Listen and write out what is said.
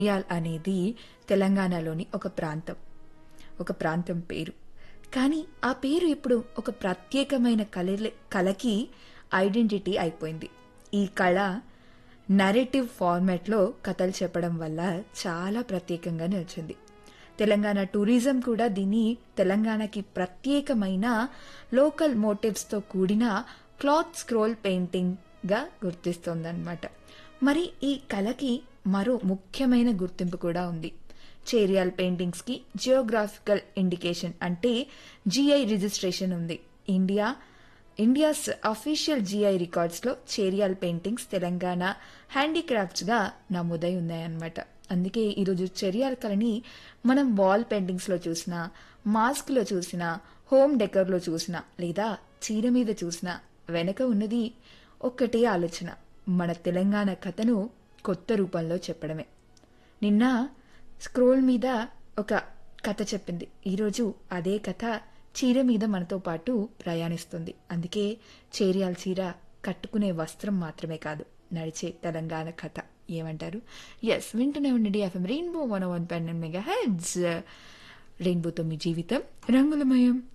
చేయాల్ అనేది తెలంగాణలోని ఒక ప్రాంతం ఒక ప్రాంతం పేరు కానీ ఆ పేరు ఇప్పుడు ఒక ప్రత్యేకమైన కళ కళకి ఐడెంటిటీ అయిపోయింది ఈ కళ నరేటివ్ ఫార్మాట్లో కథలు చెప్పడం వల్ల చాలా ప్రత్యేకంగా నిలిచింది తెలంగాణ టూరిజం కూడా దీన్ని తెలంగాణకి ప్రత్యేకమైన లోకల్ మోటివ్స్తో కూడిన క్లాత్ స్క్రోల్ పెయింటింగ్గా గుర్తిస్తోందన్నమాట మరి ఈ కళకి మరో ముఖ్యమైన గుర్తింపు కూడా ఉంది చేరియాల్ పెయింటింగ్స్కి జియోగ్రాఫికల్ ఇండికేషన్ అంటే జిఐ రిజిస్ట్రేషన్ ఉంది ఇండియా ఇండియాస్ అఫీషియల్ జిఐ రికార్డ్స్లో చేరియాల్ పెయింటింగ్స్ తెలంగాణ హ్యాండీక్రాఫ్ట్స్గా నమోదై ఉన్నాయన్నమాట అందుకే ఈరోజు చెరియాల్ కళని మనం వాల్ పెయింటింగ్స్లో చూసినా మాస్క్లో చూసినా హోమ్ డెకర్లో చూసినా లేదా చీర మీద చూసినా వెనక ఉన్నది ఒక్కటే ఆలోచన మన తెలంగాణ కథను కొత్త రూపంలో చెప్పడమే నిన్న స్క్రోల్ మీద ఒక కథ చెప్పింది ఈరోజు అదే కథ చీర మీద మనతో పాటు ప్రయాణిస్తుంది అందుకే చేరియాల చీర కట్టుకునే వస్త్రం మాత్రమే కాదు నడిచే తెలంగాణ కథ ఏమంటారు ఎస్ వింటూనే ఉండండి ఎఫ్ఎం రెయిన్బో వన్ వన్ పెన్ మెగా హెడ్స్ రెయిన్బోతో మీ జీవితం రంగులమయం